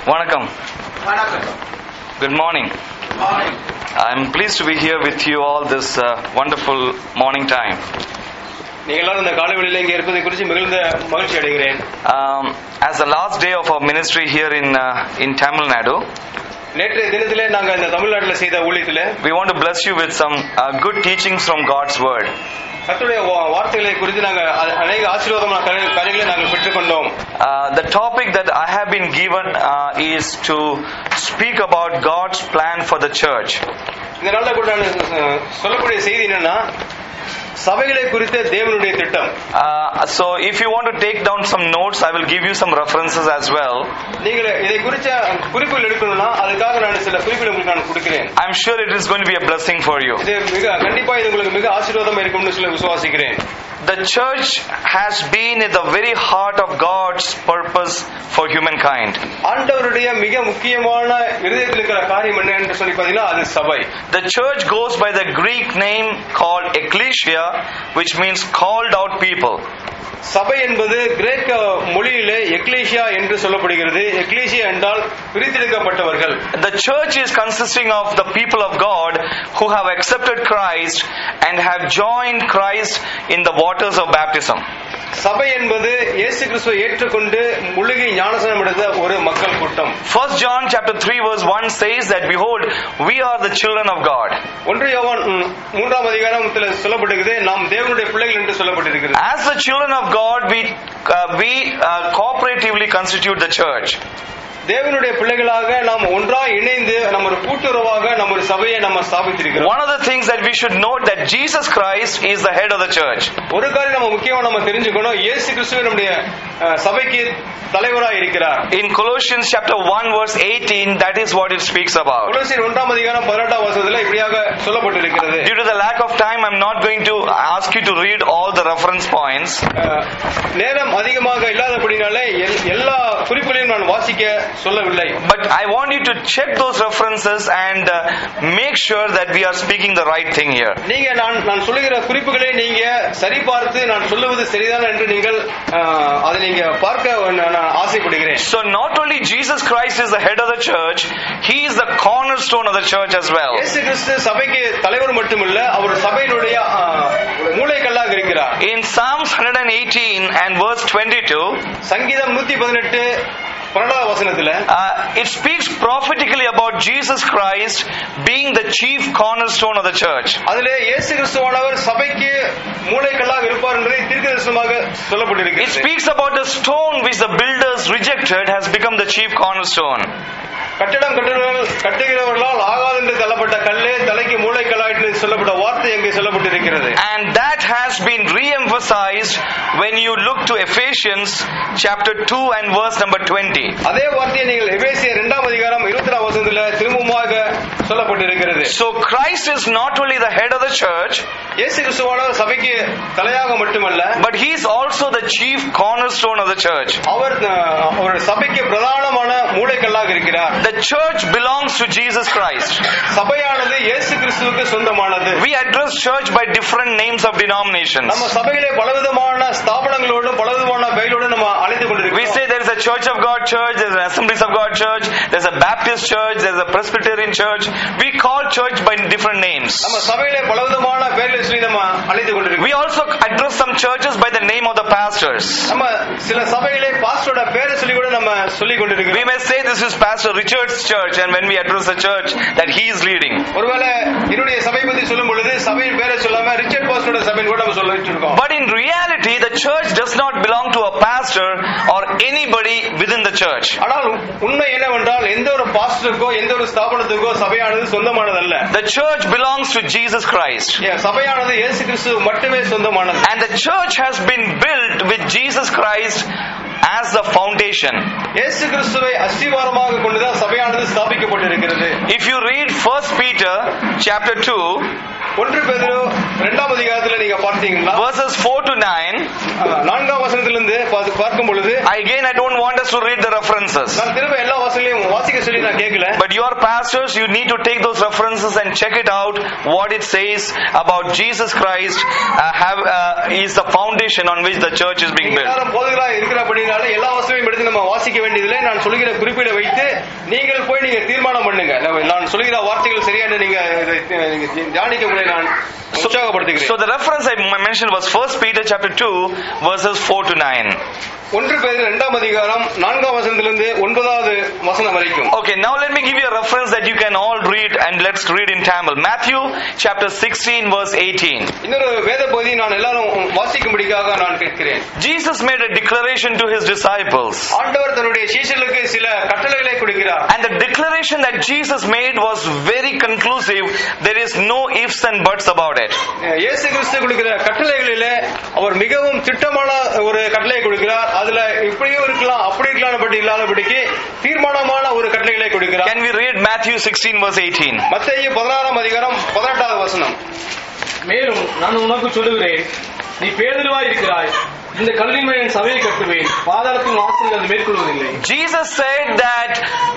Vanakkam. Good morning. I'm pleased to be here with you all this uh, wonderful morning time. நீங்கள் எல்லாரும் இந்த காலை வேளையில இங்கே இருப்பதை குறித்து மிகுந்த மகிழ்ச்சி அடைகிறேன் Um, as the last day of our ministry here in uh, in Tamil Nadu, நேற்றைய தினத்திலே நாங்க இந்த தமிழ்நாட்டில் செய்த ஊழியத்தில் we want to bless you with some uh, good teachings from God's Word. கர்த்தருடைய வா- வார்த்தைகளை குறித்து நாங்க அ- அநேக ஆசீர்வாதமான கரு- காரியங்களை நாங்கள் பெற்றுக்கொண்டோம் Uh, the topic that I have been given uh, is to speak about God's plan for the church. இந்த நாளில் கூட நான் அஹ், சொல்லக்கூடிய செய்தி என்னன்னா சபைகளை குறித்த தேவனுடைய திட்டம் Uh, so, if you want to take down some notes, I will give you some references as well. நீங்கள் இதை குறித்த குறிப்புகள் எடுக்கணும்னா அதுக்காக நான் சில குறிப்புகள் உங்களுக்கு நான் கொடுக்கிறேன் I'm sure it is going to be a blessing for you. இது மிக கண்டிப்பா இது உங்களுக்கு மிக ஆசீர்வாதமா இருக்கும்னு சொல்ல விசுவாசிக்கிறேன் The church has been at the very heart of God's purpose for humankind. ஆண்டவருடைய மிக முக்கியமான இருதயத்தில் இருக்கிற காரியம் என்ன என்று சொல்லி பார்த்தீங்கன்னா அது சபை The church goes by the Greek name called ecclesia, which means called out people. சபை என்பது கிரேக்க மொழியிலே எக்லேசியா என்று சொல்லப்படுகிறது எக்லேசியா என்றால் பிரித்தெடுக்கப்பட்டவர்கள் The church is consisting of the people of God who have accepted Christ and have joined Christ in the waters of baptism. சபை என்பது இயேசு கிறிஸ்துவை ஏற்றுக்கொண்டு முழுகி ஞானசனம் எடுத்த ஒரு மக்கள் கூட்டம் First John chapter 3 verse 1 says that behold, we are the children of God. ஒன்று யோவான் ம், மூன்றாம் அதிகாரத்தில் சொல்லப்பட்டிருக்குது நாம் தேவனுடைய பிள்ளைகள் என்று சொல்லப்பட்டிருக்கிறது As the children of God, we uh, we uh, cooperatively constitute the church. தேவனுடைய பிள்ளைகளாக நாம் ஒன்றாய் இணைந்து நம்ம ஒரு கூட்டுறவாக நம்ம ஒரு சபையை நம்ம ஸ்தாபித்திருக்கிறோம் One of the things that we should note that Jesus Christ is the head of the church. ஒரு காரியம் நம்ம முக்கியமா நம்ம தெரிஞ்சுக்கணும் இயேசு கிறிஸ்துவே நம்முடைய அஹ், சபைக்கு தலைவராய் இருக்கிறார் In Colossians chapter 1 verse 18, that is what it speaks about. கொலோசியர் ஒன்றாம் அதிகாரம் பதினெட்டாம் வருஷத்துல இப்படியாக சொல்லப்பட்டிருக்கிறது Due to the lack of time, I'm not going to ask you to read all the reference points. அஹ், நேரம் அதிகமாக இல்லாதபடினாலே எல்- எல்லா குறிப்புகளையும் நான் வாசிக்க சொல்லவில்லை But I want you to check those references and uh, make sure that we are speaking the right thing here. நீங்க நான் நான் சொல்லுகிற குறிப்புகளை நீங்க சரி பார்த்து நான் சொல்லுவது சரிதான் என்று நீங்கள் அஹ், அதை நீங்க பார்க்க நான் நான் ஆசைப்படுகிறேன் So not only Jesus Christ is the head of the church, He is the cornerstone of the church as well. இயேசு கிறிஸ்து சபைக்கு தலைவர் மட்டுமல்ல அவர் சபையினுடைய அஹ், மூளைக்கல்லாக இருக்கிறார் In Psalms 118 and verse 22, சங்கீதம் நூத்தி பதினெட்டு பன்னெண்டாவது வசனத்துல uh, it speaks prophetically about Jesus Christ being the chief cornerstone of the church. அதிலே இயேசு கிறிஸ்துவானவர் சபைக்கு மூளைக்கல்லாக இருப்பார் என்பதை தீர்க்கதரிசனமாக It சொல்லப்பட்டிருக்கிறது speaks about the stone which the builders rejected has become the chief cornerstone. கட்டடம் கட்டுகிறவர்கள் கட்டுகிறவர்களால் ஆகாது என்று தள்ளப்பட்ட கல்லே தலைக்கு மூளைக்கல்லாயிட்டு சொல்லப்பட்ட வார்த்தை எங்கே சொல்லப்பட்டிருக்கிறது And that has been re-emphasized when you look to Ephesians chapter 2 and verse number 20. அதே வார்த்தையை நீங்கள் எபேசிய இரண்டாம் அதிகாரம் இருபத்தி நாலாம் வசனத்துல திரும்பமாக சொல்லப்பட்டிருக்கிறது So Christ is not only the head of the church, இயேசு கிறிஸ்துவானவர் சபைக்கு தலையாக மட்டுமல்ல but he is also the chief cornerstone of the church. அவர் அஹ், அவர் சபைக்கு பிரதானமான மூளைக்கல்லாக இருக்கிறார் The church belongs to Jesus Christ. சபையானது இயேசு கிறிஸ்துவுக்கு சொந்தமானது We address church by different names of denominations. நம்ம சபையிலே பலவிதமான ஸ்தாபனங்களோடும் பலவிதமான பெயரோடும் நம்ம அழைத்து We கொண்டிருக்கிறோம் say there is a Church of God church, there's an Assemblies of God church, there's a Baptist church, there's a Presbyterian church. We call church by different names. நம்ம சபையிலே பலவிதமான பெயர்களை சொல்லி நம்ம அழைத்து கொண்டிருக்கிறோம் We also address some churches by the name of the pastors. நம்ம சில சபையிலே பாஸ்டரோட பேரை சொல்லி கூட நம்ம சொல்லி We கொண்டிருக்கிறோம் may say this is Pastor Richard's church, and when we address the church, that he is leading. ஒருவேளை என்னுடைய சபை பத்தி சொல்லும் பொழுது சபையின் பேரை சொல்லாம ரிச்சர்ட் பாஸ்டரோட சபைன்னு கூட நம்ம சொல்லிட்டு இருக்கோம் But in reality, the church does not belong to a pastor or anybody within the church. ஆனால் உண்மை என்னவென்றால் எந்த ஒரு பாஸ்டருக்கோ எந்த ஒரு ஸ்தாபனத்துக்கோ சபையானது சொந்தமானதல்ல The church belongs to Jesus Christ. ஏன் சபையானது இயேசு கிறிஸ்து மட்டுமே சொந்தமானது And the church has been built with Jesus Christ as the foundation. இயேசு கிறிஸ்துவை அஸ்திவாரமாக கொண்டுதான் சபையானது ஸ்தாபிக்கப்பட்டிருக்கிறது If you read 1 Peter chapter 2, ஒன்று பேதுரு இரண்டாம் அதிகாரத்துல நீங்க பார்த்தீங்கன்னா verses 4 to 9, அஹ், நான்காம் வசனத்திலிருந்து பார்த்து- பார்க்கும் பொழுது again I don't want us to read the references. நான் திரும்ப எல்லா வசனங்களையும் வாசிக்க வாசிக்க சொல்லி நான் கேட்கல But your pastors, you need to take those references and check it out what it says about Jesus Christ uh, have, uh, is the foundation on which the church is being built. எல்லாரும் போதுகளா இருக்கிறபடினால எல்லா வசதியும் எடுத்து நம்ம வாசிக்க வேண்டியதில்லை நான் சொல்லுகிற குறிப்பீடை வைத்து நீங்கள் போய் நீங்க தீர்மானம் பண்ணுங்க நம்ம- நான் சொல்லுகிற வார்த்தைகள் சரியான நீங்க இதை, நீங்க தியானிக்க உங்களை நான் உற்சாகப்படுத்துகிறேன் So the reference I m- mentioned was 1 Peter chapter 2 verses 4 to 9. ஒன்று பேர் இரண்டாம் அதிகாரம் நான்காம் வசனத்திலிருந்து ஒன்பதாவது வசனம் வரைக்கும் Okay, now let me give you a reference that you can all read and let's read in Tamil. Matthew chapter 16 verse 18. இன்னொரு வேத பகுதி நான் எல்லாரும் வாசிக்கும்படிக்காக நான் கேட்கிறேன் Jesus made a declaration to his disciples. ஆண்டவர் தன்னுடைய சீஷர்களுக்கு சில கட்டளைகளை கொடுக்கிறார் And the declaration that Jesus made was very conclusive. There is no ifs and buts about it. இயேசு கிறிஸ்து கொடுக்கிற கட்டளைகளிலே அவர் மிகவும் திட்டமான ஒரு கட்டளை கொடுக்கிறார் அதுல இப்படியும் இருக்கலாம் அப்படி இருக்கலாம் படி இல்லாதபடிக்கு தீர்மானமான ஒரு கட்டளைகளை கொடுக்கிறார் Can we read Matthew 16 verse 18? மத்திய பதினாறாம் அதிகாரம் பதினெட்டாவது வசனம் மேலும் நான் உனக்கு சொல்லுகிறேன் நீ பேதலுவாய் இருக்கிறாய் இந்த கல்லின் மேல் என் சபையை கட்டுவேன் பாதாளத்தின் வாசல் அது மேற்கொள்வதில்லை Jesus said that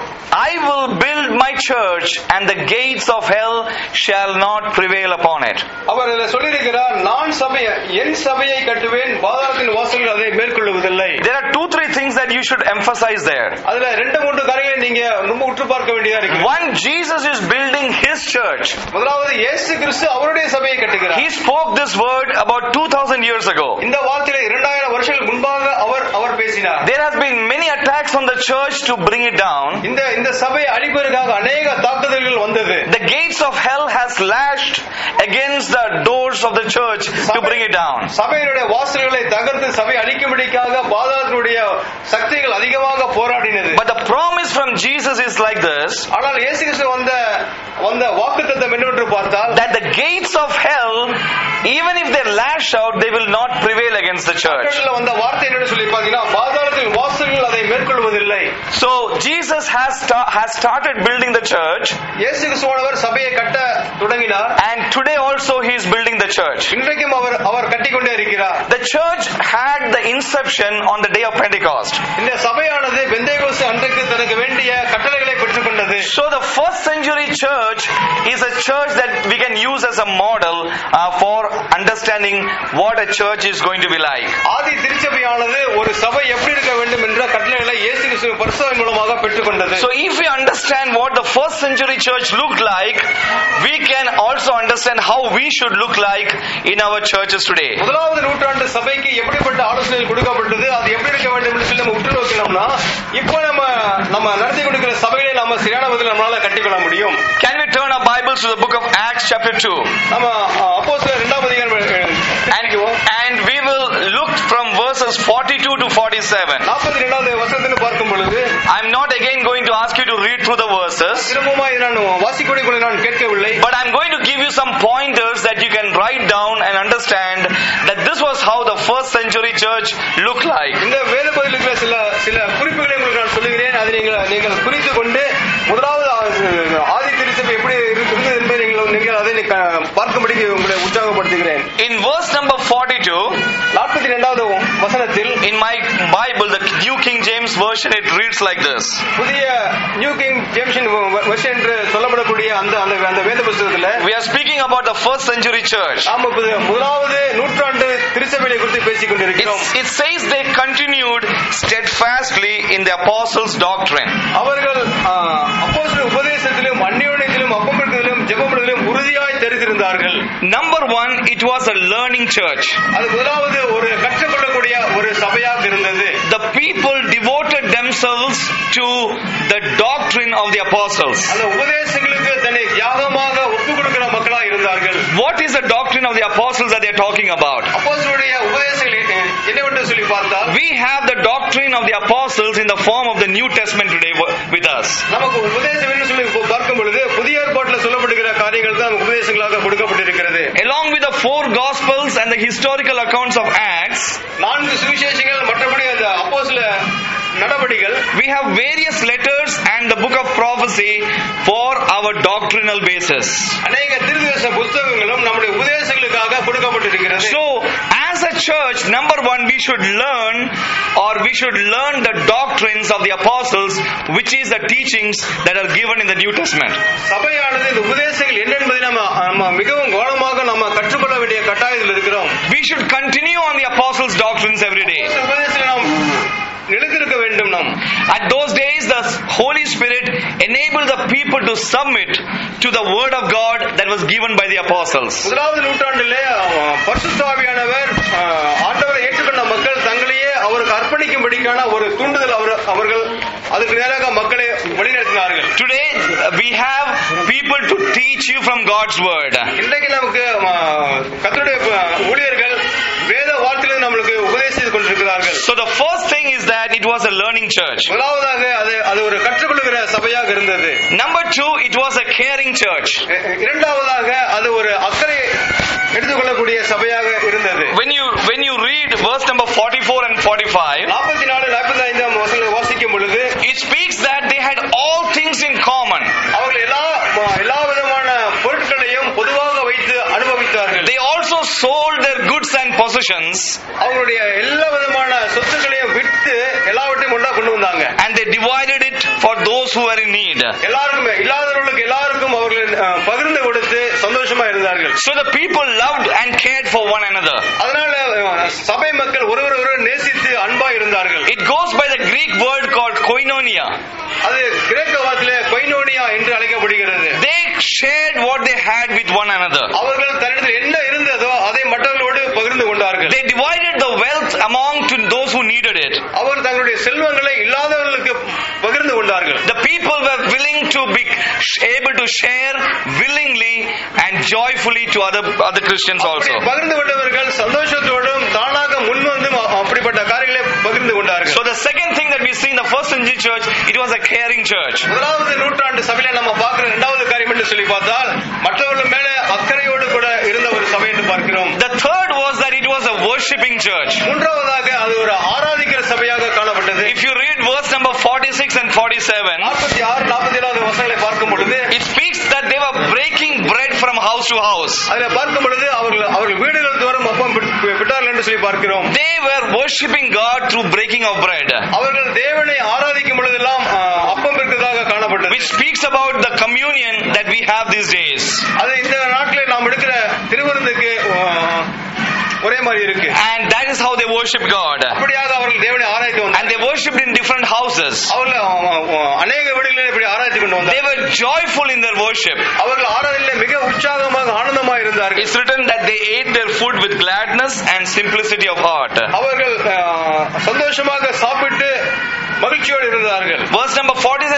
I will build my church and the gates of hell shall not prevail upon it. அவர் இதில் சொல்லியிருக்கிறார் நான் சபையை என் சபையை கட்டுவேன் பாதாளத்தின் வாசல்கள் அதை மேற்கொள்வதில்லை There are two, three things that you should emphasize there. அதுல ரெண்டு மூன்று காரியங்களை நீங்க ரொம்ப உற்று பார்க்க வேண்டியதா இருக்கு One, Jesus is building his church. முதலாவது இயேசு கிறிஸ்து அவருடைய சபையை கட்டுகிறார் He spoke this word about 2000 years ago. இந்த வார்த்தையில இரண்டாயிரம் வருஷங்கள் முன்பாக அவர் அவர் பேசினார் There has been many attacks on the church to bring it down. இந்த இந்த சபை அழிப்பதற்காக அநேக தாக்குதல்கள் வந்தது The gates of hell has lashed against the doors of the church to bring it down. சபையினுடைய வாசல்களை தகர்த்து சபை அழிக்கும்படிக்காக பாதாளத்தினுடைய சக்திகள் அதிகமாக போராடினது But the promise from Jesus is like this ஆனால் இயேசு கிறிஸ்து வந்த வந்த வாக்குத்தத்தம் என்னவென்று பார்த்தால் that the gates of hell, even if they lash out, they will not prevail against the church. மக்கள்ல வந்த வார்த்தை என்னன்னு சொல்லி பாத்தீங்கன்னா பாதாளத்தின் வாசல்கள் அதை மேற்கொள்வதில்லை So Jesus has, sta- has started building the church, இயேசு கிறிஸ்துவானவர் சபையை கட்ட தொடங்கினார் and today also he is building the church. இன்றைக்கும் அவர் அவர் கட்டிக்கொண்டே இருக்கிறார் The church had the inception on the day of Pentecost. இந்த சபையானது பெந்தேகோஸ்து அன்றைக்கு தனக்கு வேண்டிய கட்டளைகளை பெற்றுக்கொண்டது So the first century church is a church that we can use as a model uh, for understanding what a church is going to be like. ஆதி திருச்சபையானது ஒரு சபை எப்படி இருக்க வேண்டும் என்ற கட்டளைகளை இயேசு கிறிஸ்து பரிசுத்தம் மூலமாக பெற்றுக்கொண்டது So if we understand what the first century church looked like, we can also understand how we should look like in our churches today. முதலாவது நூற்றாண்டு சபைக்கு எப்படிப்பட்ட ஆலோசனைகள் கொடுக்கப்பட்டது அது எப்படி இருக்க வேண்டும் என்று சொல்லி நம்ம உற்று நோக்கினோம்னா இப்போ நம்ம நம்ம நடத்தி கொடுக்கிற சபைகளை நம்ம சரியான விதத்தில் நம்மளால கட்டிக்கொள்ள முடியும் Can we turn our Bibles to the book of Acts chapter 2? நம்ம அப்போ இரண்டாம் அதிகாரம் And, and we will look from verses 42 to 47. நாற்பத்தி ரெண்டாவது வசனத்தில் பார்க்கும் பொழுது I'm not again going to ask you to read through the verses. திரும்பமா இதை நான் வாசிக்கூடிய கூட நான் கேட்கவில்லை But I'm going to give you some pointers that you can write down and understand that this was how the first century church looked like. இந்த வேத பதிலுக்கு சில சில குறிப்புகளை உங்களுக்கு நான் சொல்லுகிறேன் அதை நீங்கள் நீங்கள் குறித்து கொண்டு முதலாவது ஆ- ஆதி திருச்சபை எப்படி இருந்தது என்பதை நீங்கள் நீங்கள் அதை நீ க- பார்க்கும்படிக்கு உங்களை உற்சாகப்படுத்துகிறேன் In verse number 42, நாற்பத்தி ரெண்டாவது வசனத்தில் in my Bible, the New King James Version, it reads like this. புதிய நியூ கிங் ஜேம்ஸின் வெர்ஷன் என்று சொல்லப்படக்கூடிய அந்த அந்த அந்த வேத புஸ்தகத்துல We are speaking about the first century church. நாம இப்ப முதலாவது நூற்றாண்டு திருச்சபையை குறித்து பேசிக் கொண்டிருக்கிறோம் It's, it says they continued steadfastly in the apostles' doctrine. அவர்கள் அப்போஸ்தலர் உபதேசத்திலும் அந்யோன்யத்திலும் அப்பமிடுதலிலும் ஜெபமிடுதலிலும் உறுதியாய் தெரிந்திருந்தார்கள் Number one, it was a learning church. அது முதலாவது ஒரு கற்றுக்கொள்ளக்கூடிய ஒரு சபையாக இருந்தது The people devoted themselves to the doctrine of the apostles. அந்த உபதேசங்களுக்கு தன்னை தியாகமாக ஒப்பு கொடுக்கிற மக்களா இருந்தார்கள் What is the doctrine of the apostles that they are talking about? அப்போஸ்தலருடைய உபதேசங்கள் என்னவென்று சொல்லி பார்த்தால் We have the doctrine of the apostles in the form of the New Testament today w- with us. நமக்கு உபதேசம் என்று சொல்லி இப்போ பார்க்கும் பொழுது புதிய ஏற்பாட்டில் சொல்லப்படுகிற காரியங்கள் தான் நமக்கு உபதேசங்களாக கொடுக்கப்பட்டிருக்கிறது Along with the four gospels and the historical accounts of Acts, நான்கு சுவிசேஷங்கள் மற்றபடி அந்த அப்போஸ்தல நடபடிகள் we have various letters and the book of prophecy for our doctrinal basis. அநேக திருதேச புஸ்தகங்களும் நம்முடைய உபதேசங்களுக்காக கொடுக்கப்பட்டிருக்கிறது So, as a church, church, number one, we should learn or we should learn the doctrines of the apostles, which is the teachings that are given in the New Testament. சபையானது இந்த உபதேசங்கள் என்ன என்பதை நம்ம நம்ம மிகவும் கவனமாக நம்ம கற்றுக்கொள்ள வேண்டிய கட்டாயத்தில் இருக்கிறோம் We should continue on the apostles' doctrines every day. இந்த உபதேசங்களை நாம் நிலைத்திருக்க வேண்டும் நாம் At those days, the Holy Spirit enabled the people to submit to the word of God that was given by the apostles. முதலாவது நூற்றாண்டிலே அஹ், பரிசுத்தாவியானவர் அஹ், ஆண்டவரை ஏற்றுக்கொண்ட மக்கள் தங்களையே அவருக்கு அர்ப்பணிக்கும்படிக்கான ஒரு தூண்டுதல் அவர் அவர்கள் அதுக்கு நேராக மக்களை வழிநடத்தினார்கள் Today, we have people to teach you from God's word. இன்றைக்கு நமக்கு கத்தருடைய ஊழியர்கள் வேத வார்த்தையிலிருந்து நம்மளுக்கு உபதேசித்துக் கொண்டிருக்கிறார்கள் So the first thing is that it was a learning church. முதலாவதாக அது அது ஒரு கற்றுக்கொள்கிற சபையாக இருந்தது Number two, it was a caring church. இ- இரண்டாவதாக அது ஒரு அக்கறை எடுத்துக்கொள்ளக்கூடிய சபையாக இருந்தது When you when you read verse number 44 and 45, நாற்பத்தி நாலு நாற்பத்தி ஐந்தாம் வசனங்களை வாசிக்கும் பொழுது it speaks that they had all things in common. அவர்கள் எல்லா எல்லா விதமான பொருட்களையும் பொதுவாக வைத்து அனுபவித்தார்கள் They also sold their goods and possessions அவங்களுடைய எல்லா விதமான சொத்துக்களையும் விற்று எல்லாவற்றையும் ஒன்றா கொண்டு வந்தாங்க and they divided it for those who were in need. எல்லாருக்குமே இல்லாதவர்களுக்கு எல்லாருக்கும் அவர்கள் அஹ், பகிர்ந்து கொடுத்து சந்தோஷமா இருந்தார்கள் So the people loved and cared for one another. அதனால அஹ், சபை மக்கள் ஒருவர் ஒருவர் நேசித்து அன்பா இருந்தார்கள் It goes by the Greek word called koinonia. அது கிரேக்க வார்த்தையில கொய்னோனியா என்று அழைக்கப்படுகிறது They shared what they had with one another. அவர்கள் தன்னிடத்தில் என்ன இருந்ததோ அதை மற்றவர்களோடு பகிர்ந்து கொண்டார்கள் They divided the wealth among to those who needed it. அவர் தங்களுடைய செல்வங்களை இல்லாதவர்களுக்கு பகிர்ந்து கொண்டார்கள் The people were willing to be able to share willingly and joyfully to other other Christians also. அப்படி பகிர்ந்து கொண்டவர்கள் சந்தோஷத்தோடும் தானாக முன்வந்தும் அ- அப்படிப்பட்ட காரியங்களை பகிர்ந்து கொண்டார்கள் So the second thing that we see in the first century church, it was a caring church. முதலாவது நூற்றாண்டு சபையில நம்ம பார்க்கிற இரண்டாவது காரியம் என்று சொல்லி பார்த்தால் மற்றவர்கள் மேல அக்கறையோடு கூட இருந்த ஒரு சபை என்று பார்க்கிறோம் The third was that it was a worshipping church. மூன்றாவதாக அது ஒரு ஆராதிக்கிற சபையாக காணப்பட்டது If you read verse number 46 and 47, நாற்பத்தி ஆறு நாற்பத்தி ஏழாவது வசனங்களை பார்க்கும் பொழுது it speaks that they were breaking bread from house to house. அதுல பார்க்கும் பொழுது அவர்கள் அவர்கள் வீடுகள் தோறும் அப்பம் விட்- விட்டார்கள் என்று சொல்லி பார்க்கிறோம் They were worshipping God through breaking of bread, அவர்கள் தேவனை ஆராதிக்கும் பொழுதெல்லாம் ஆ, அப்பம் இருக்கிறதாக காணப்பட்டது which speaks about the communion that we have these days. அது இந்த நாட்டில் நாம் எடுக்கிற திருவிருந்துக்கு ஆ, ஒரே மாதிரி இருக்கு And that is how they worship God. அப்படியாக அவர்கள் தேவனை ஆராய்த்து வந்தார் And they worshipped in different houses. அவர்கள் ஆ, ஆ, அநேக வீடுகளில் இப்படி ஆராய்ச்சி கொண்டு வந்தார் They were joyful in their worship. அவர்கள் ஆராதனையில் மிக உற்சாகமாக ஆனந்தமாக இருந்தார்கள் It's written that they ate their food with gladness and simplicity of heart. அவர்கள் ஆ, சந்தோஷமாக சாப்பிட்டு மகிழ்ச்சியோடு இருந்தார்கள் Verse number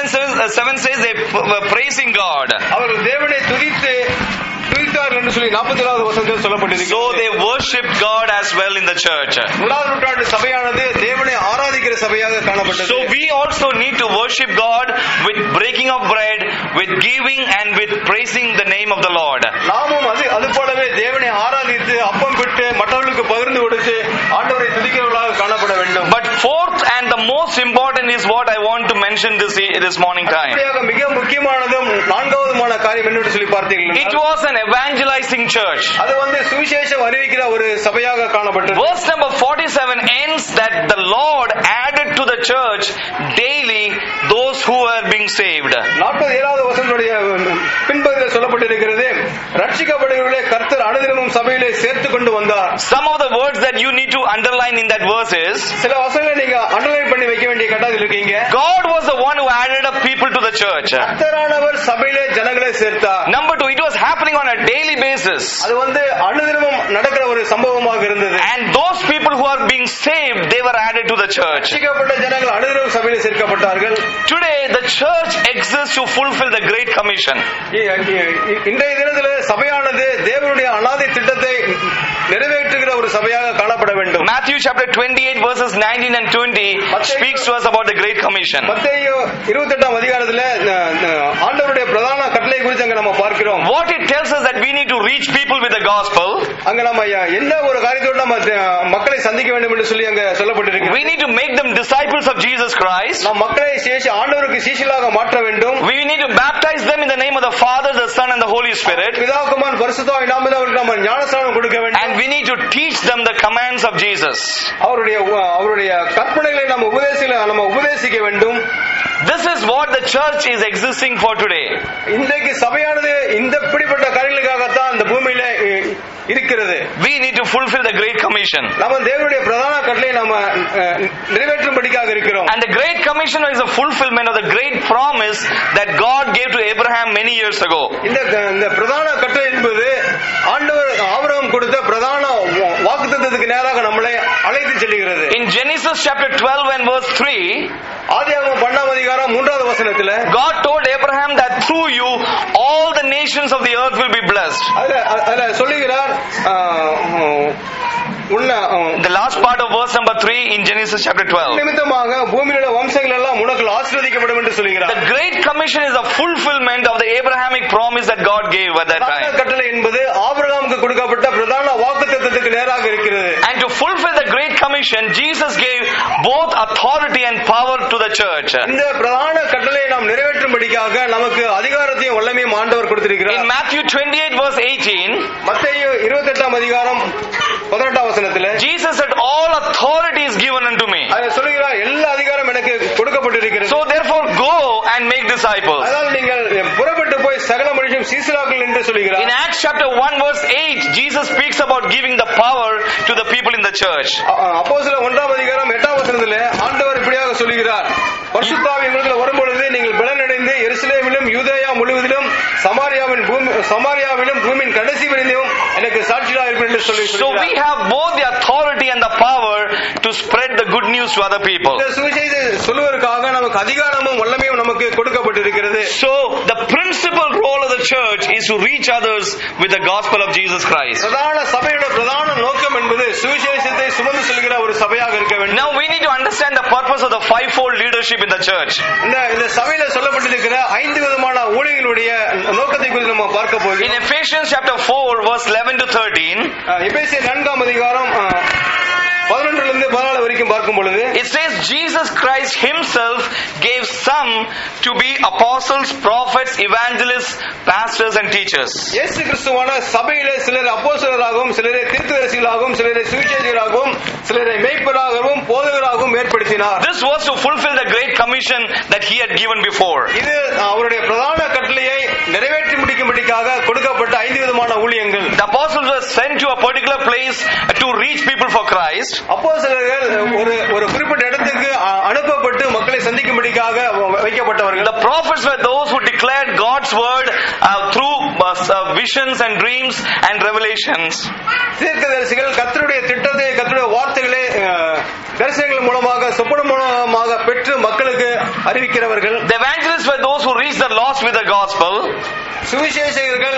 47 says they were praising God. அவர்கள் தேவனை துதித்து துதித்தார்கள் என்று சொல்லி நாற்பத்தி ஏழாவது வசனத்தில் So சொல்லப்பட்டிருக்கிறது they worshipped God as well in the church. முதலாவது நூற்றாண்டு சபையானது தேவனை ஆராதிக்கிற சபையாக காணப்பட்டது So we also need to worship God with breaking of bread, with giving and with praising the name of the Lord. நாமும் அது அது போலவே தேவனை ஆராதித்து அப்பம் விட்டு மற்றவர்களுக்கு பகிர்ந்து கொடுத்து ஆண்டவரை துதிக்கிறவர்களாக காணப்பட வேண்டும் But fourth and the most important is what I want to mention this this morning time. அப்படியாக மிக முக்கியமானதும் நான்காவதுமான காரியம் என்னன்னு சொல்லி பார்த்தீர்கள் It was an evangelizing church. அது வந்து சுவிசேஷம் அறிவிக்கிற ஒரு சபையாக காணப்பட்டது Verse number 47 ends that the Lord added to the church daily those who were being saved. நாற்பது ஏழாவது வசனத்துடைய பின்பகுதியில் சொல்லப்பட்டிருக்கிறது ரட்சிக்கப்படுகிறவர்களே கர்த்தர் அனுதினமும் சபையிலே சேர்த்து கொண்டு வந்தார் Some of the words that you need to underline in that verse is சில வசனங்களை நீங்க அண்டர்லைன் பண்ணி வைக்க வேண்டிய கட்டாயத்தில் இருக்கீங்க God was the one who added up people to the church. கர்த்தரானவர் சபையிலே ஜனங்களை சேர்த்தார் Number two, it was happening on a daily basis. அது வந்து அனுதினமும் நடக்கிற ஒரு சம்பவமாக இருந்தது And those people who are being saved, they were added to the church. ரட்சிக்கப்பட்ட ஜனங்கள் அனுதினமும் சபையிலே சேர்க்கப்பட்டார்கள் Today, the church exists to fulfill the Great Commission. இ- இ- இன்றைய தினத்தில் சபையானது தேவனுடைய அனாதை திட்டத்தை நிறைவேற்றுகிற ஒரு சபையாக காணப்பட வேண்டும் Matthew chapter 28 verses 19 and 20 speaks to us about the Great Commission. மத்தேயு இருபத்தெட்டாம் அதிகாரத்துல அஹ், அஹ், ஆண்டவருடைய பிரதான கட்டளை குறித்து அங்க நம்ம பார்க்கிறோம் What it tells us that we need to reach people with the gospel. அங்க நம்ம எந்த ஒரு காரியத்தோடு நம்ம அஹ், மக்களை சந்திக்க வேண்டும் என்று சொல்லி அங்க சொல்லப்பட்டிருக்கு We need to make them disciples of Jesus Christ. நாம் மக்களை சேஷ ஆண்டவருக்கு சீஷலாக மாற்ற வேண்டும் We need to baptize them in the name of the Father, the Son, and the Holy Spirit. பிதாகுமான் பரிசுத்தாய் நாமத்தில் அவருக்கு நம்ம ஞானஸ்தானம் கொடுக்க வேண்டும் And we need to teach them the commands of Jesus. அவருடைய அவருடைய கற்பனைகளை நம்ம உபதேசிக்க நம்ம உபதேசிக்க வேண்டும் This is what the church is existing for today. இன்றைக்கு சபையானது இந்த இப்படிப்பட்ட காரியங்களுக்காகத்தான் இந்த பூமியில அஹ், இருக்கிறது We need to fulfill the Great Commission. நம்ம தேவனுடைய பிரதான கட்டளை நம்ம அஹ், நிறைவேற்றும்படிக்காக இருக்கிறோம் And the Great Commission is a fulfillment of the great promise that God gave to Abraham many years ago. இந்த இந்த பிரதான கட்டளை என்பது ஆண்டவர் ஆபிரகாம் கொடுத்த பிரதான வாக்குத்தத்தத்துக்கு நேராக நம்மளை அழைத்து செல்லுகிறது In Genesis chapter 12 and verse 3, ஆதியாகமம் பன்னெண்டாம் அதிகாரம் மூன்றாவது வசனத்துல God told Abraham that through you all the nations of the earth will be blessed. அதுல அதுல சொல்லுகிறார் ஆஹ், உன்ன ஆஹ், The last part of verse number 3 in Genesis chapter 12. நிமித்தமாக பூமியிலுள்ள வம்சங்கள் எல்லாம் உனக்கு ஆசீர்வதிக்கப்படும் என்று சொல்லுகிறார் The Great Commission is a fulfillment of the Abrahamic promise that God gave at that பிரதான time. கட்டளை என்பது ஆபிரகாமுக்கு கொடுக்கப்பட்ட பிரதான வாக்குத்தத்தத்துக்கு நேராக இருக்கிறது And to fulfill the Great Commission, Jesus gave both authority and power to the church. இந்த பிரதான கட்டளையை நாம் நிறைவேற்றும்படிக்காக நமக்கு அதிகாரத்தையும் வல்லமையும் ஆண்டவர் In கொடுத்திருக்கிறார் Matthew 28 verse 18, மத்தேயு இருபத்தெட்டாம் அதிகாரம் பதினெட்டாம் வசனத்துல Jesus said, All authority is given unto me. அதை சொல்லுகிறார் எல்லா அதிகாரம் எனக்கு கொடுக்கப்பட்டிருக்கிறது So therefore go and make disciples. அதனால் நீங்கள் புறப்பட்டு போய் சகல மனுஷன் சீசராக்கள் என்று In சொல்லுகிறார் Acts chapter 1 verse 8, Jesus speaks about giving the power to the people in the church. அப்போ சில ஒன்றாம் அதிகாரம் எட்டாம் வசனத்துல ஆண்டவர் இப்படியாக சொல்லுகிறார் பரிசுத்தாவி உங்களுக்கு வரும்பொழுது நீங்கள் பலனடைந்து எருசலேமிலும் யூதேயா முழுவதிலும் சமாரியாவின் பூமி சமாரியாவிலும் பூமியின் கடைசி வரையிலும் எனக்கு சாட்சியாக இருப்பேன் என்று சொல்லி So we சொல்லுகிறார். have both the authority and the power to spread the good news to other people. இந்த சுவிசேஷ சொல்லுவதற்காக நமக்கு அதிகாரமும் வல்லமையும் நமக்கு கொடுக்கப்பட்டிருக்கிறது So the principal role of the church is to reach others with the gospel of Jesus Christ. பிரதான சபையோட பிரதான நோக்கம் என்பது சுவிசேஷத்தை சுமந்து செல்கிற ஒரு சபையாக இருக்க வேண்டும் Now we need to understand the purpose of the fivefold leadership in the church. இந்த இந்த சபையில சொல்லப்பட்டிருக்கிற ஐந்து விதமான ஊழியர்களுடைய நோக்கத்தை குறித்து நம்ம பார்க்க In போகிறோம் Ephesians chapter 4 verse 11 to 13, எபேசியர் நான்காம் அதிகாரம் பதினொன்றுல இருந்து பதினாலு வரைக்கும் பார்க்கும் பொழுது it says Jesus Christ himself gave some to be apostles, prophets, evangelists, pastors and teachers. இயேசு கிறிஸ்துவான சபையில சிலர் அப்போஸ்தலராகவும் சிலரை தீர்க்கதரிசிகளாகவும் சிலரை சுவிசேஷகராகவும் சிலரை மேய்ப்பராகவும் போதகராகவும் ஏற்படுத்தினார் This was to fulfill the great commission that he had given before. இது அவருடைய பிரதான கட்டளையை நிறைவேற்றி முடிக்கும்படிக்காக கொடுக்கப்பட்ட ஐந்து விதமான ஊழியங்கள் The apostles were sent to a particular place to reach people for Christ. அப்போ சிலர்கள் ஒரு ஒரு குறிப்பிட்ட இடத்துக்கு அ- அனுப்பப்பட்டு மக்களை சந்திக்கும்படிக்காக வ- வைக்கப்பட்டவர்கள் The prophets were those who declared God's word uh, through uh, uh, visions and dreams and revelations. தீர்க்கதரிசிகள் கர்த்தருடைய திட்டத்தை கர்த்தருடைய வார்த்தைகளை அஹ், தரிசனங்கள் மூலமாக சொப்பனம் மூலமாக பெற்று மக்களுக்கு அறிவிக்கிறவர்கள் The evangelists were those who reached the lost with the gospel. சுவிசேஷகர்கள்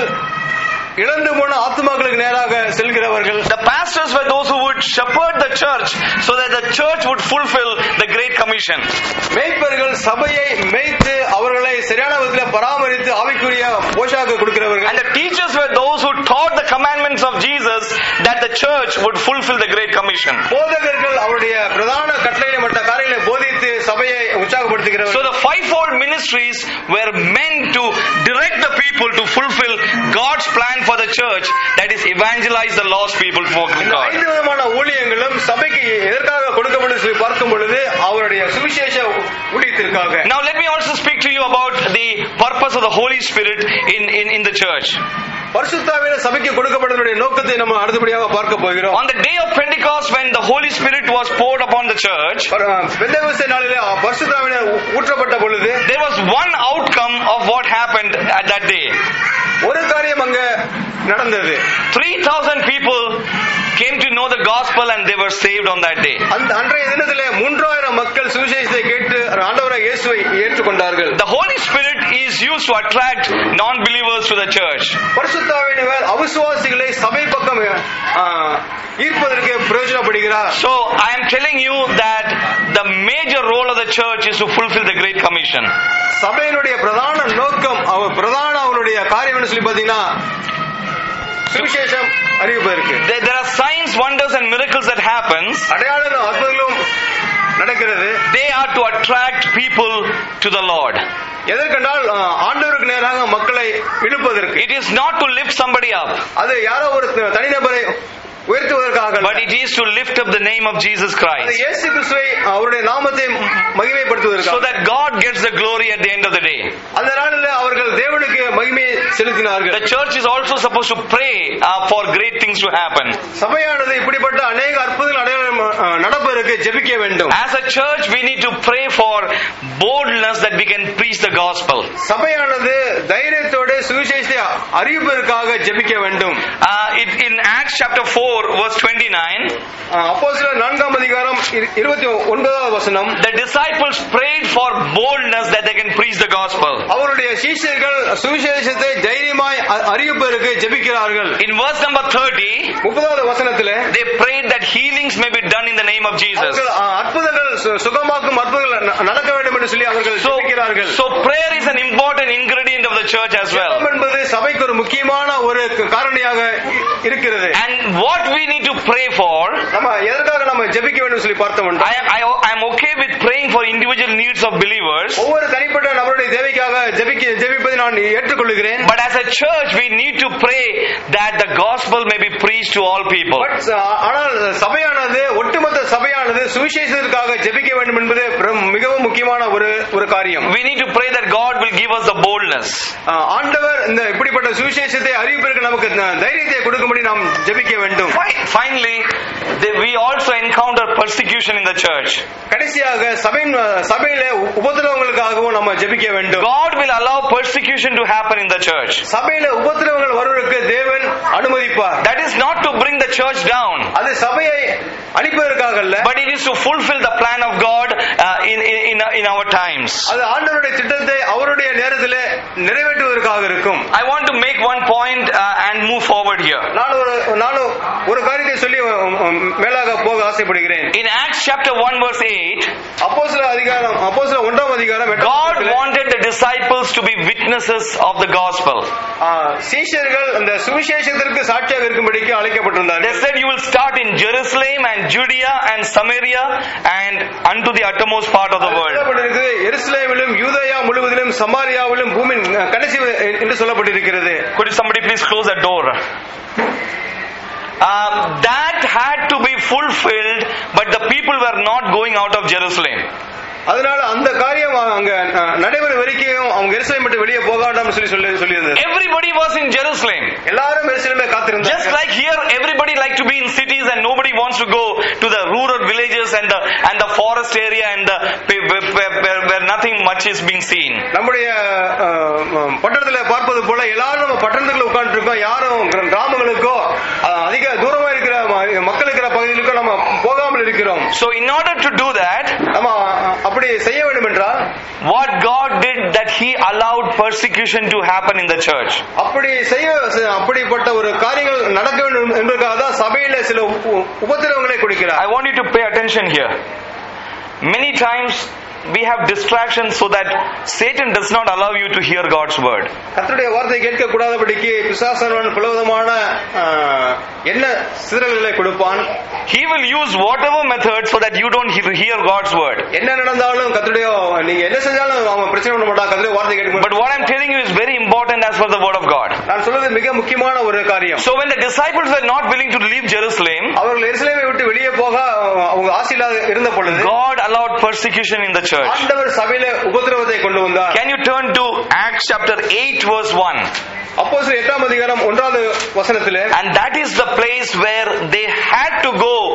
இழந்து போன ஆத்மாக்களுக்கு நேராக செல்கிறவர்கள் The pastors were those who would shepherd the church so that the church would fulfill the Great Commission. மேய்ப்பர்கள் சபையை மேய்த்து அவர்களை சரியான விதத்தில் பராமரித்து ஆவிக்குரிய போஷாக்கு கொடுக்கிறவர்கள் And the teachers were those who taught the commandments of Jesus that the church would fulfill the Great Commission. போதகர்கள் அவருடைய பிரதான கட்டளைகளை மற்ற காரியங்களை போதித்து சபையை So உற்சாகப்படுத்துகிறவர்கள் the fivefold ministries were meant to direct the people to fulfill God's plan for the church that is evangelize the lost people for இந்த God. ஐந்து விதமான ஊழியங்களும் சபைக்கு எதற்காக கொடுக்கப்படும் சொல்லி பார்க்கும் பொழுது அவருடைய சுவிசேஷ ஊழியத்திற்காக Now let me also speak to you about the purpose of the Holy Spirit in, in, in the church. பரிசுத்தாவின சபைக்கு கொடுக்கப்பட்டதனுடைய நோக்கத்தை நம்ம அடுத்தபடியாக பார்க்க போகிறோம் On the day of Pentecost when the Holy Spirit was poured upon the church, Pentecost நாளிலே பரிசுத்தாவின ஊற்றப்பட்ட பொழுது there was one outcome of what happened at that day. ஒரு காரியம் அங்க நடந்தது 3,000 people came to know the gospel and they were saved on that day. அந்த அன்றைய தினத்திலே மூன்றாயிரம் மக்கள் சுவிசேஷத்தை கேட்டு ஆண்டவராக இயேசுவை ஏற்றுக்கொண்டார்கள் The Holy Spirit is used to attract non-believers to the church. பரிசுத்தாவினவர் அவிசுவாசிகளை சபை பக்கம் ஆ, ஈர்ப்பதற்கு பிரயோஜனப்படுகிறார் So I am telling you that the major role of the church is to fulfill the Great Commission. சபையினுடைய பிரதான நோக்கம் அவர் பிரதான அவருடைய காரியம் என்ன சொல்லி பாத்தீங்கன்னா சுவிசேஷம் அறிவிப்பதற்கு There, there are signs, wonders and miracles that happens. அடையாளங்களும் அற்புதங்களும் நடக்கிறது They are to attract people to the Lord. எதற்கென்றால் ஆ, ஆண்டவருக்கு நேராக மக்களை இழுப்பதற்கு It is not to lift somebody up, அது யாரோ ஒரு தனிநபரை உயர்த்துவதற்காக அல்ல. but it is to lift up the name of Jesus அது Christ. இயேசு கிறிஸ்துவை அவருடைய நாமத்தை So மகிமைப்படுத்துவதற்காக that God gets the glory at the end of the day. அந்த நாளில் அவர்கள் தேவனுக்கு மகிமை செலுத்தினார்கள் The church is also supposed to pray uh, for great things to happen. சபையானது இப்படிப்பட்ட அநேக அற்புதங்கள் அடையாளம் ஆ, நடப்பதற்கு ஜெபிக்க வேண்டும் As a church, we need to pray for boldness that we can preach the gospel. சபையானது தைரியத்தோடு சுவிசேஷத்தை அறிவிப்பதற்காக ஜெபிக்க வேண்டும் Uh, it, in Acts chapter 4, verse 29, அப்போ சில நான்காம் அதிகாரம் இரு- இருபத்தி ஒன்பதாவது வசனம் the disciples prayed for boldness that they can preach the gospel. அவருடைய சீஷர்கள் சுவிசேஷத்தை தைரியமாய் அ- அறிவிப்பதற்கு ஜெபிக்கிறார்கள் In verse number 30, முப்பதாவது வசனத்துல they prayed that healings may be done in the name of Jesus. அவர்கள் அ, அற்புதங்கள் சு- சுகமாக்கும் அற்புதங்கள் ந- நடக்க வேண்டும் என்று சொல்லி அவர்கள் So, ஜெபிக்கிறார்கள் so prayer is an important ingredient of the church as well. ஜெபம் என்பது சபைக்கு ஒரு முக்கியமான ஒரு க- காரணியாக இ- இருக்கிறது And what we need to pray for, நம்ம எதற்காக நம்ம ஜெபிக்க வேண்டும் சொல்லி பார்த்தோம் I, I, I am okay with praying for individual needs of believers, ஒவ்வொரு தனிப்பட்ட நபருடைய தேவைக்காக ஜெபிக்க ஜெபிப்பதை நான் ஏற்றுக்கொள்கிறேன் but as a church we need to pray that the gospel may be preached to all people. But, ஆ- ஆனால் சபையானது ஒட்டுமொத்த சபையானது சுவிசேஷத்திற்காக ஜெபிக்க வேண்டும் என்பது பிர- மிகவும் முக்கியமான ஒரு ஒரு காரியம் We need to pray that God will give us the boldness. ஆ, ஆண்டவர் இந்த இப்படிப்பட்ட சுவிசேஷத்தை அறிவிப்பதற்கு நமக்கு ந- தைரியத்தை கொடுக்கும்படி நாம் ஜெபிக்க வேண்டும் Fi- Finally, the- we also encounter persecution in the church. கடைசியாக சபையின் சபையில உ- உபத்திரவங்களுக்காகவும் நம்ம ஜெபிக்க வேண்டும் God will allow persecution to happen in the church. சபையில உபத்திரவங்கள் வருவதற்கு தேவன் அனுமதிப்பார் That is not to bring the church down, அது சபையை அழிப்பதற்காக அல்ல but it is to fulfill the plan of God uh, in, in, in our times. அது ஆண்டவருடைய திட்டத்தை அவருடைய நேரத்திலே நிறைவேற்றுவதற்காக இருக்கும் I want to make one point uh, and move forward here. நான் ஒரு நானும் ஒரு காரியத்தை சொல்லி உம், உம், மேலாக போக ஆசைப்படுகிறேன் In Acts chapter 1 verse 8, அப்போ சில அதிகாரம் அப்போ சில ஒன்றாம் அதிகாரம் எட்டாம் God வசனத்திலே, wanted the disciples to be witnesses of the gospel. ஆ, சீஷர்கள் அந்த சுவிசேஷத்திற்கு சாட்சியாக இருக்கும்படிக்கு They அழைக்கப்பட்டிருந்தார்கள் said you will start in Jerusalem and Judea and Samaria and unto the uttermost part of the world. சொல்லப்பட்டிருக்கிறது எருசலேமிலும் யூதயா முழுவதிலும் சமாரியாவிலும் பூமியின் கடைசி என்று சொல்லப்பட்டிருக்கிறது Could somebody please close the door? Um, that had to be fulfilled, but the people were not going out of Jerusalem. அதனால அந்த காரியம் அங்க அஹ், நடைபெற வரைக்கும் அவங்க எருசலேம் விட்டு வெளியே போக வேண்டாம்னு சொல்லி சொல்லி சொல்லியிருந்தது Everybody was in Jerusalem. எல்லாரும் எருசலேமே Just காத்திருந்தாங்க like here, everybody like to be in cities and nobody wants to go to the rural villages and the and the forest area and the where, where, where, where nothing much is being seen. நம்முடைய அஹ், அஹ், பட்டணத்துல பார்ப்பது போல எல்லாரும் நம்ம பட்டணத்துக்குள்ள உட்கார்ந்து இருக்கோம் யாரும் கிர- கிராமங்களுக்கோ அஹ், அதிக தூரமா இருக்கிற ம- மக்கள் இருக்கிற பகுதிகளுக்கோ நம்ம போகாமல் இருக்கிறோம் So in order to do that, நம்ம அஹ், அப்படி செய்ய வேண்டும் என்றால் what God did that He allowed persecution to happen in the church. அப்படி செய்ய அப்படிப்பட்ட ஒரு காரியங்கள் நடக்க வேண்டும் என்பதற்காக தான் சபையில சில உ- உபத்திரவங்களை கொடுக்கிறார் I want you to pay attention here. Many times we have distractions so that Satan does not allow you to hear God's word. கர்த்தருடைய வார்த்தை கேட்க கூடாதபடிக்கு பிசாசனவன் பலவிதமான அஹ், என்ன சிதறல்களை கொடுப்பான் He will use whatever method so that you don't he- hear God's word. என்ன நடந்தாலும் கர்த்தருடைய நீங்க என்ன செஞ்சாலும் அவன் பிரச்சனை பண்ண மாட்டான் கர்த்தருடைய வார்த்தை கேட்க But what I'm telling you is very important as per the word of God. நான் சொல்றது மிக முக்கியமான ஒரு காரியம் So when the disciples were not willing to leave Jerusalem, அவர்கள் எருசலேமை விட்டு வெளியே போக அஹ், அவங்க ஆசை இல்லாத இருந்த பொழுது God allowed persecution in the church. ஆண்டவர் சபையில உபத்திரவத்தை கொண்டு வந்தார் Can you turn to Acts chapter 8 verse 1? அப்போ எட்டாம் அதிகாரம் ஒன்றாவது வசனத்திலே And that is the place where they had to go out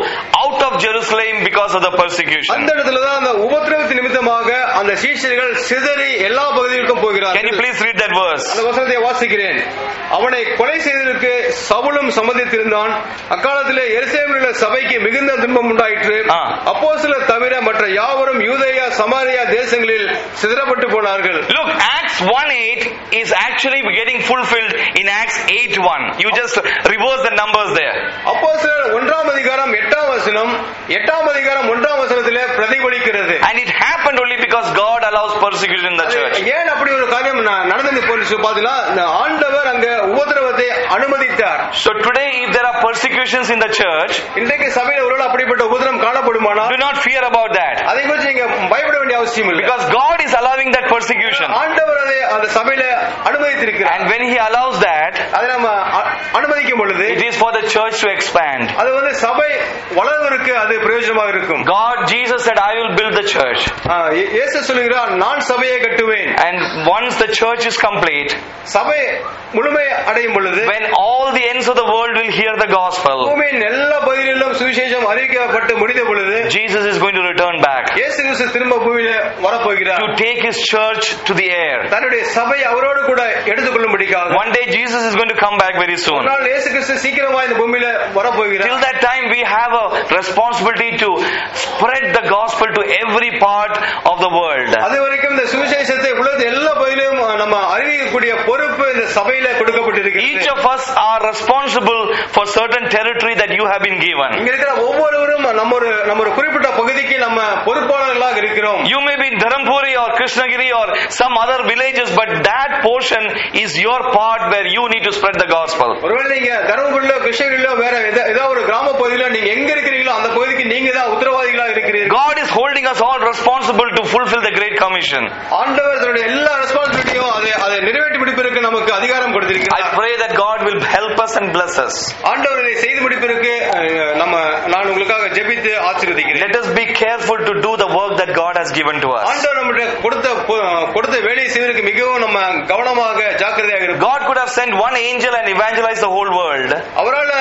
out of Jerusalem because of the persecution. அந்த இடத்துல தான் அந்த உபத்திரவத்து நிமித்தமாக அந்த சீஷர்கள் சிதறி எல்லா பகுதிகளுக்கும் Can you போகிறார்கள் please read that verse? அந்த வசனத்தை வாசிக்கிறேன் அவனை கொலை செய்ததற்கு சவுலும் சம்மதித்திருந்தான் அக்காலத்திலே எருசலேமில் உள்ள சபைக்கு மிகுந்த துன்பம் உண்டாயிற்று ஆ. அப்போ தவிர மற்ற யாவரும் யூதேயா சமாரியா தேசங்களில் சிதறப்பட்டு போனார்கள் Look, Acts 1.8 is actually getting fulfilled in Acts 8.1. You just reverse the numbers there. அப்போ ஒன்றாம் அதிகாரம் எட்டாம் வசனம் எட்டாம் அதிகாரம் ஒன்றாம் வசனத்திலே பிரதிபலிக்கிறது And it happened only because God allows persecution in the church. ஏன் அப்படி ஒரு காரியம் ந- நடந்து போச்சு பாத்தீங்கன்னா இந்த ஆண்டவர் அங்க உபதிரவத்தை அனுமதித்தார் So today if there are persecutions in the church, இன்றைக்கு சபையில ஒருவேளை அப்படிப்பட்ட உபதிரம் காணப்படுமானால் do not fear about that. அதை குறித்து நீங்க பயப்பட வேண்டிய அவசியம் இல்லை Because God is allowing that persecution. ஆண்டவர் அதை அந்த சபையில அனுமதித்திருக்கிறார் And when He allows that, அதை நம்ம அ- அனுமதிக்கும் பொழுது it is for the church to expand. அது வந்து சபை வளர்வதற்கு அது பிரயோஜனமாக இருக்கும் God, Jesus said, I will build the church. ஆ, இயே- இயேசு சொல்லுகிறார் நான் சபையை கட்டுவேன் And once the church is complete, சபை முழுமை அடையும் பொழுது when all the ends of the world will hear the gospel, பூமியின் எல்லா பகுதிகளிலும் சுவிசேஷம் அறிவிக்கப்பட்டு முடிந்த பொழுது Jesus is going to return back இயேசு கிறிஸ்து திரும்ப பூமியில வரப்போகிறார் to take His church to the air. தன்னுடைய சபை அவரோடு கூட எடுத்துக்கொள்ளும்படிக்காக One day Jesus is going to come back very soon. ஒரு நாள் இயேசு கிறிஸ்து சீக்கிரமா இந்த பூமியில வரப்போகிறார் Till that time, we have a responsibility to spread the gospel to every part of the world. அது வரைக்கும் இந்த சுவிசேஷத்தை உலகத்து எல்லா பகுதியிலும் நம்ம அறிவிக்கக்கூடிய பொறுப்பு இந்த சபையில Each கொடுக்கப்பட்டிருக்கிறது of us are responsible for certain territory that you have been given. இங்க இருக்கிற ஒவ்வொருவரும் நம்ம ஒரு நம்ம ஒரு குறிப்பிட்ட பகுதிக்கு நம்ம பொறுப்பாளர்களாக இருக்கிறோம் You may be in Dharampuri or Krishnagiri or some other villages, but that portion is your part where you need to spread the gospel. ஒருவேளை நீங்க தருமபுரியிலோ கிருஷ்ணகிரியிலோ வேற எத- ஏதாவது ஒரு கிராம பகுதியில நீங்க எங்க இருக்கிறீங்களோ அந்த பகுதிக்கு நீங்க தான் உத்தரவாதிகளா இருக்கிறீர்கள் God is holding us all responsible to fulfill the Great Commission. ஆண்டவர் தன்னுடைய எல்லா ரெஸ்பான்சிபிலிட்டியும் அதை அதை நிறைவேற்றி முடிப்பதற்கு நமக்கு அதிகாரம் I கொடுத்திருக்கிறார் pray that God will help us and bless us. ஆண்டவர் இதை செய்து முடிப்பதற்கு அஹ், நம்ம நான் உங்களுக்காக ஜெபித்து ஆசீர்வதிக்கிறேன் Let us be careful to do the work that God has given to us. ஆண்டவர் நம்முடைய கொடுத்த பொ- கொடுத்த வேலையை செய்வதற்கு மிகவும் நம்ம கவனமாக ஜாக்கிரதையாக இருக்கும் God could have sent one angel and evangelized the whole world, அவரால்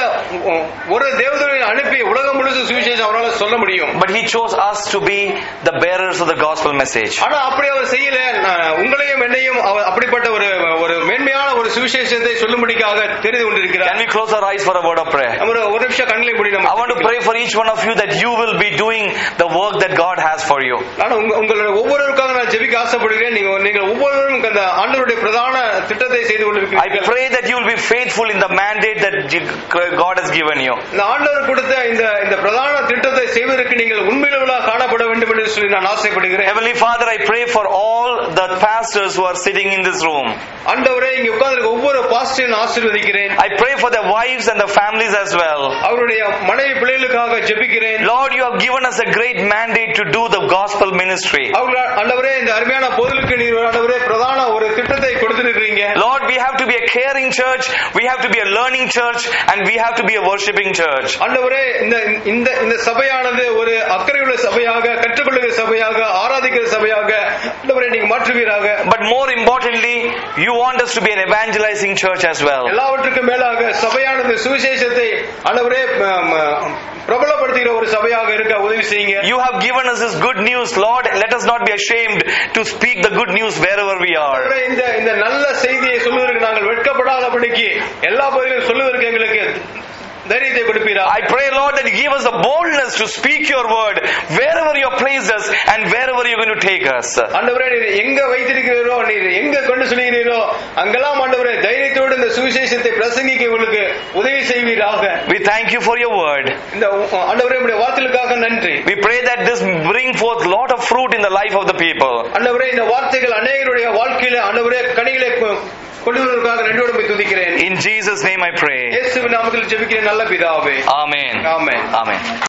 ஒரு தேவதூரை அனுப்பி உலகம் முழுசும் சுவிசேஷம் அவரால் சொல்ல முடியும் but He chose us to be the bearers of the gospel message. ஆனா அப்படி அவர் செய்யல நான் உங்களையும் என்னையும் அவர் அப்படிப்பட்ட ஒரு ஒரு மேன்மையான ஒரு சுவிசேஷத்தை சொல்லும்படிக்காக தெரிந்து கொண்டிருக்கிறார் Can we close our eyes for a word of prayer? நம்ம ஒரு- ஒரு நிமிஷம் கண்களை மூடி நம்ம I want to pray for each one of you that you will be doing the work that God has for you. நான் உங்க- உங்களுடைய ஒவ்வொருவருக்காக நான் ஜெபிக்க ஆசைப்படுகிறேன் நீங்க நீங்கள் ஒவ்வொருவரும் அந்த ஆண்டவருடைய பிரதான திட்டத்தை செய்து I கொண்டிருக்கிறீர்கள் pray that you will be faithful in the mandate that God has given you. இந்த ஆண்டவர் கொடுத்த இந்த இந்த பிரதான திட்டத்தை செய்வதற்கு நீங்கள் உண்மையிலுள்ளா காணப்பட வேண்டும் என்று சொல்லி நான் ஆசைப்படுகிறேன் Heavenly Father, I pray for all the pastors who are sitting in this room. ஆண்டவரே இங்க உட்கார்ந்து ஒவ்வொரு பாஸ்டரையும் நான் ஆசீர்வதிக்கிறேன் I pray for their wives and their families as well. அவருடைய மனைவி பிள்ளைகளுக்காக ஜெபிக்கிறேன் Lord, you have given us a great mandate to do the gospel ministry. அவர்கள் ஆண்டவரே இந்த அருமையான பொருளுக்கு நீர் ஆண்டவரே பிரதான ஒரு திட்டத்தை கொடுத்திருக்கிறீங்க Lord, we have to be a caring church, we have to be a learning church, and we have to be a worshiping church. ஆண்டவரே இந்த இந்த இந்த சபையானது ஒரு அக்கறையுள்ள சபையாக கற்றுக்கொள்ளுகிற சபையாக ஆராதிக்கிற சபையாக ஆண்டவரே நீங்க மாற்றுவீராக But more importantly, you want us to be an evangelizing church as well. எல்லாவற்றுக்கும் மேலாக சபையானது சுவிசேஷத்தை ஆண்டவரே ம- ம- பிரபலப்படுத்துகிற ஒரு சபையாக இருக்க உதவி செய்யுங்க You have given us this good news, Lord. Let us not be ashamed to speak the good news wherever we are. ஆண்டவரே, இந்த இந்த நல்ல செய்தியை சொல்வதற்கு நாங்கள் வெட்கப்படாதபடிக்கு எல்லா பகுதியிலும் சொல்லுவதற்கு எங்களுக்கு தைரியத்தை கொடுப்பீரா I pray, Lord, that you give us the boldness to speak your word wherever you have placed us and wherever you're going to take us. ஆண்டவரே நீர் எங்க வைத்திருக்கிறீரோ நீர் எங்க கொண்டு சொல்லுகிறீரோ அங்கெல்லாம் ஆண்டவரே தைரியத்தோடு இந்த சுவிசேஷத்தை பிரசங்கிக்க உங்களுக்கு உதவி செய்வீராக We thank you for your word. இந்த ஆண்டவரே உடைய வார்த்தைகளுக்காக நன்றி We pray that this bring forth lot of fruit in the life of the people. ஆண்டவரே இந்த வார்த்தைகள் அநேகருடைய வாழ்க்கையில ஆண்டவரே கனிகளை கொ- கொண்டு வருவதற்காக நன்றியோடு போய் துதிக்கிறேன் In Jesus' name I pray. இயேசுவின் நாமத்தில் ஜெபிக்கிறேன் நல்ல பிதாவே Amen. ஆமென் Amen.